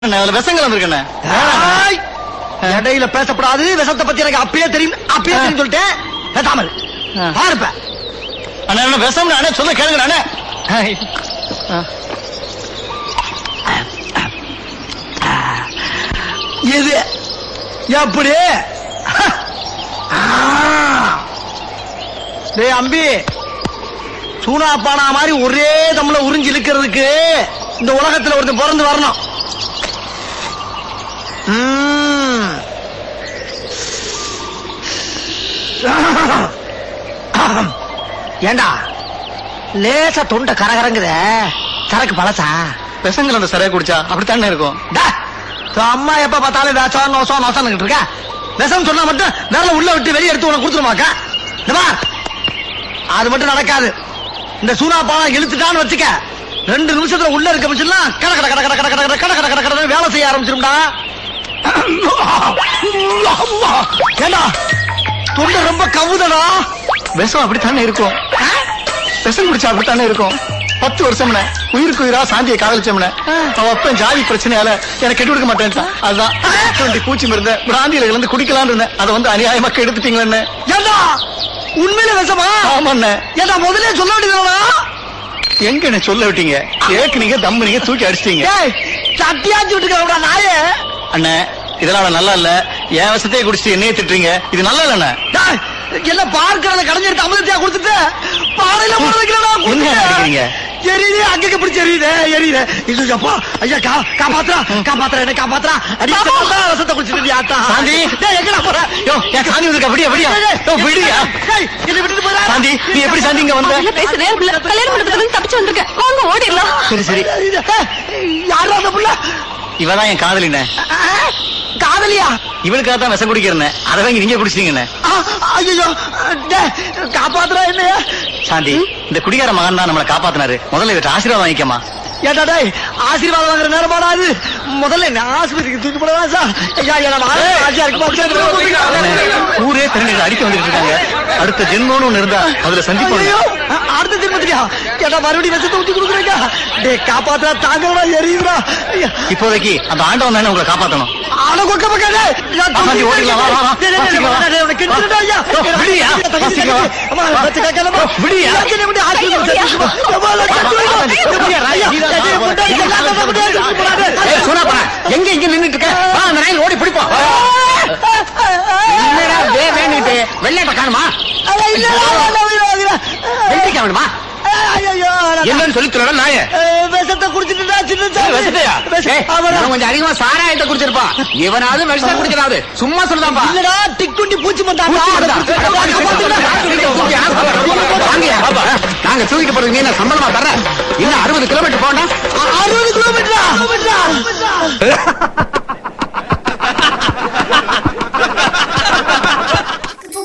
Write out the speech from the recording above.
அண்ணே, அதுல விஷங்கள் வந்திருக்கண்ணே ஏய், இடையில பேசப்படாது விஷத்தை பத்தி எனக்கு அப்பயே தெரியும் அப்பயே தெரியும் சொல்லிட்டேன் பேசாமல் ஆ. பாருப்ப அண்ணா என்ன விஷம் அண்ணே சொல்ல கேளுங்க அண்ணே இது எப்படி ஆ. டேய் அம்பி சூனா பானா மாதிரி ஒரே தம்ல உறிஞ்சு இழுக்கிறதுக்கு இந்த உலகத்துல ஒருத்தன் பிறந்து வரணும் ம். ஏண்டா லேசா தொண்டை கரகரங்குத சரக்கு பழசா விஷங்கள் அந்த சரியா குடிச்சா அப்படித்தானே இருக்கும் டா, உன் அம்மா எப்ப பார்த்தாலும் வேஷம் நோசம் நோசம் இருக்க விஷம் சொன்னா மட்டும் விரல உள்ள விட்டு வெளியே எடுத்து உனக்கு கொடுத்துருமாக்கா இந்த பார், அது மட்டும் நடக்காது இந்த சூனா பாலம் இழுத்துட்டான்னு வச்சுக்க ரெண்டு நிமிஷத்துல உள்ள இருக்க மிஷின்லாம் கட கட கட கட கட கட கட கட கட கட வேலை செய்ய ஆரம்பிச்சிரும்டா ஏண்டா தொண்டை ரொம்ப கவுதடா விஷம் அப்படித்தானே இருக்கும் விஷம் குடிச்சா அப்படித்தானே இருக்கும் பத்து வருஷம்னே உயிருக்கு உயிரா சாந்தியை காதலிச்சோம்னே அவ அப்பன் ஜாதி பிரச்சனையால எனக்கு கெட்டு கொடுக்க மாட்டேன்ட்டான் அதுதான் டுவெண்ட்டி பூச்சி மருந்த பிராந்தியில இருந்து குடிக்கலாம்னு இருந்தேன் அதை வந்து அநியாயமா எடுத்துட்டீங்களே ஏண்டா உண்மையில விஷமா ஆமாண்ணே ஏண்டா முதல்ல சொல்ல வேண்டியதுடா எங்க என்ன சொல்ல விட்டீங்க ஏக்குனீங்க தம்பு நீங்க தூக்கி அடிச்சிட்டீங்க ஏய் சட்டியாச்சு விட்டுக்கிறா நாயே அண்ணே இதெல்லாம் நல்லா இல்ல என் விஷத்தையே குடிச்சிட்டு என்னையே திட்டுறீங்க இது நல்லா இல்லண்ணே டேய், எல்லாம் பார்க்கறத கடைஞ்சிருக்க அமிர்தத்தையா கொடுத்துட்டு பாறையில போட வைக்கிறடா என்ன நினைக்கிறீங்க? எரியுது அங்கங்க பிடிச்சி எரியுது எரியுது இது அப்பா ஐயா கா காப்பாத்துறா காப்பாத்துறா என்ன காப்பாத்துறா அடி ரசத்தை குடிச்சிட்டு ஆத்தா சாந்தி. டேய் எங்கடா போற யோ என் சாந்தி வந்திருக்கா விடியா விடியா யோ விடியா டேய் என்னை விட்டுட்டு போறா சாந்தி நீ எப்படி சாந்தி இங்க வந்த அதெல்லாம் பேச நேரம் இல்ல கல்யாணம் மண்டபத்துல இருந்து தப்பிச்சு வந்திருக்கேன் வாங்க ஓடிடலாம் சரி சரி யாரா அந்த புள்ள இவதான் என் காதலிண்ணே ஆ, காதலியா இவளுக்காக தான் விஷம் குடிக்கிறேன் அதை வாங்கி நீங்க குடிச்சிட்டீங்கண்ணே ஐயோ காப்பாத்துறா என்னையா சாந்தி இந்த குடிகார மகன் தான் நம்மளை காப்பாத்தினாரு முதல்ல இவற்றை ஆசீர்வாதம் வாங்கிக்கமா ஏட்டா டேய் ஆசீர்வாதம் வாங்குற நேரமாடா அது முதல்ல என்ன ஆஸ்பத்திரிக்கு தூக்கி போடவா சார் ஐயா ஐயா நம்ம ஆசையா இருக்கு ஊரே திரண்டு அடிக்க வந்துட்டு இருக்காங்க அடுத்த ஜென்மம்னு ஒண்ணு இருந்தா அதுல சந்திப்போம் ஐயோ அடுத்த திரும்பத்தியா ஏட்டா மறுபடியும் விஷத்தை ஊத்தி கொடுக்குறீங்க டேய் காப்பாத்துறா தாங்கடா எரியுதுடா ஐயா இப்போதைக்கு அந்த ஆண்டவன் தானே உங்களை காப்பாத்தணும் அட கொக்க பக்காதே ஆமாண்டி, ஓடிடலாம், வா, வா, வா. வாசிக்கலாம். யோ, விடுயா, வாசிக்கலாம். யோ, விடுயா. ஏய், சோனா பண்ண எங்க இங்க நின்னுட்டு இருக்க வா அந்த நாயில் ஓடி பிடிப்போம் என்னடா வே வேணுட்டு வெள்ளாட்ட காணுமா வெள்ளிக்கா வேணுமா என்னன்னு சொல்லி சொல்லல நாய விஷத்தை குடிச்சிட்டு சின்ன விஷத்தையா ஏய், இவன் கொஞ்சம் அதிகமா சாராயத்தை குடிச்சிருப்பான் இவனாவது விஷத்தை குடிக்கிறாது சும்மா சொல்லுதான்பா இல்லடா டிக்குண்டி பூச்சி நாங்க தூக்கிட்டு போறது நீ என்ன சம்பளமா தர இன்னும் அறுபது கிலோமீட்டர் போனா அறுபது கிலோமீட்டரா